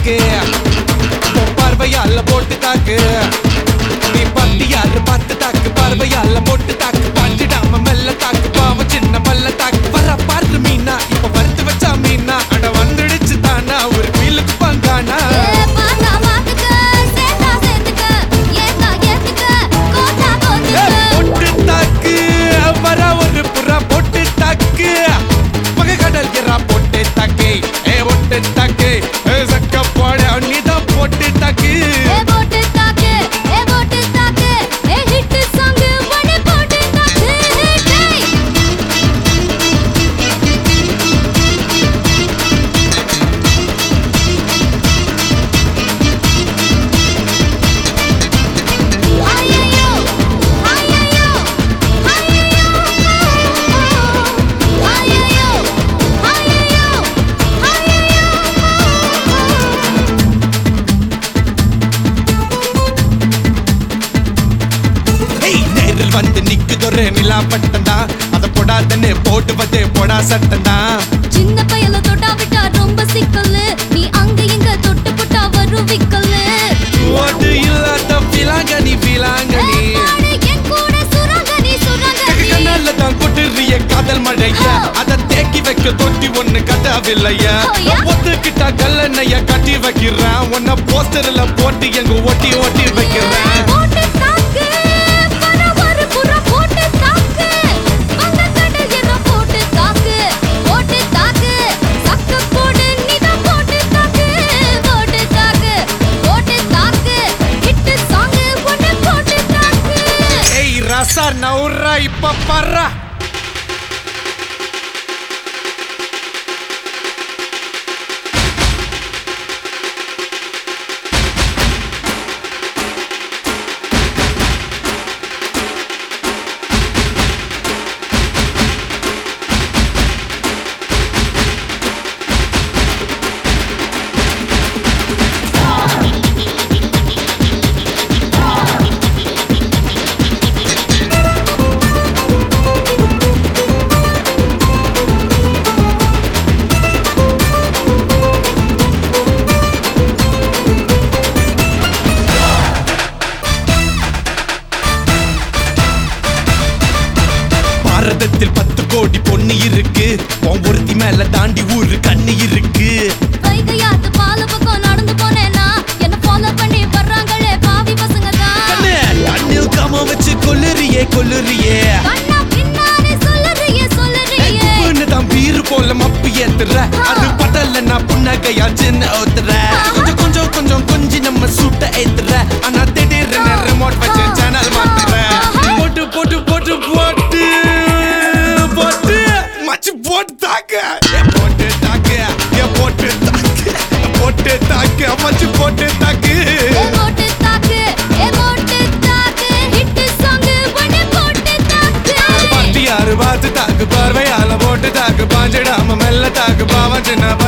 தாக்கு உன் பார்வையால போட்டு தாக்கு நீ பத்தியால பார்த்து தாக்கு பார்வையால போட்டு தாக்கு பாஞ்சிடாம மெல்ல தாக்கு பாவம் சின்ன மல்ல தாக்கு வர பார்த்து மீனா இப்ப வறுத்து வச்சா மீனா அட வந்துடுச்சு தானா ஒரு வீலுக்கு பங்கானா ஏ பாத்தா பாத்துக்க சேத்தா சேத்துக்க ஏத்தா ஏத்துக்க கோத்தா ஏ, கோத்துக்க பொட்டு தாக்கு வர ஒரு புறா பொட்டு தாக்கு மக கடல் எறா பொட்டு தாக்கு ஏ பொட்டு தாக்கு ஏ, சக்க போட நீதான் பொட்டு தாக்கு ஏ போட்டு தாக்கு ஏ போட்டு தாக்கு ஏ ஹிட் சாங் ஒன்னு போட்டு தாக்கு டேய் ஐயையோ ஐயையோ ஐயையோ ஐயையோ ஐயையோ ஐயையோ ஏய், நேரில் வந்து நிக்குதொரு நிலா பட்டந்தா அத போடாதன்னு போட்டுவது போடா சட்டந்தா சின்ன பையல தொட்டா விட்டா ரொம்ப சிக்கலு நீ அங்க இங்க தொட்டு புட்டா வரும் விக்கலு ஓட்டு இல்லாத பிலாங்கனி பிலாங்கனி பாடு என் கூட சுரங்கனி சுரங்கனி கண்ணால தான் கொட்டுறிய காதல் மழைய அத தேக்கி வைக்க தொட்டி ஒண்ணு கட்டாவில்லையா ஓயா? ஒத்துக்கிட்டா கல்லணைய கட்டி வைக்கிறேன் உன்ன போஸ்டர்ல போட்டு எங்க ஒட்டி ஒட்டி வைக்கிறேன் போட்டு தாக்கு பர ஒரு புற போட்டு தாக்கு வங்க கடல் என போட்டு தாக்கு போட்டு தாக்கு சக்க போடு நீதான் போட்டு தாக்கு போட்டு தாக்கு போட்டு தாக்கு ஹிட் சாங் ஒன்னு போட்டு தாக்கு ஏய் ரசா நவுறா இப்ப பர்றா பாரதத்தில் பத்து கோடி பொண்ணு இருக்கு உன் ஒருத்தி மேல தாண்டி ஊரு கண்ணு இருக்கு வைகையாத்து பால பக்கம் நடந்து போனேனா என்ன ஃபாலோ பண்ணி வர்றாங்களே பாவி பசங்க தான் கண்ணு கண்ணில் காம வச்சு கொல்லுறியே கொல்லுறியே கண்ணா பின்னாடி சொல்லறியே சொல்லறியே உப்புன்னு தான் பீரு போல மப்பு ஏத்துற அது படல நான் புன்னகையா சின்ன ஊத்துற கொஞ்சம் கொஞ்சம் கொஞ்சம் கொஞ்சம் நம்ம சூட்ட ஏத்துற ஆனா திடீர்னு ரிமோட் வச்சு சேனல் மாத்துற போட்டு போட்டு போட்டு போட்டு போட்டு மச்சு போட்டு தாக்க ஏ போட்டு தாக்க ஏ போட்டு தாக்க போட்டு தாக்க மச்சு போட்டு தாக்கு ஏ போட்டு தாக்கு ஏ போட்டு தாக்கு ஹிட் சாங் ஒன்னு போட்டு தாக்கு பட்டியாரு பார்த்து தாக்கு பார்வையால போட்டு தாக்கு பாஞ்சிடாம மெல்ல தாக்கு பாவம் சின்ன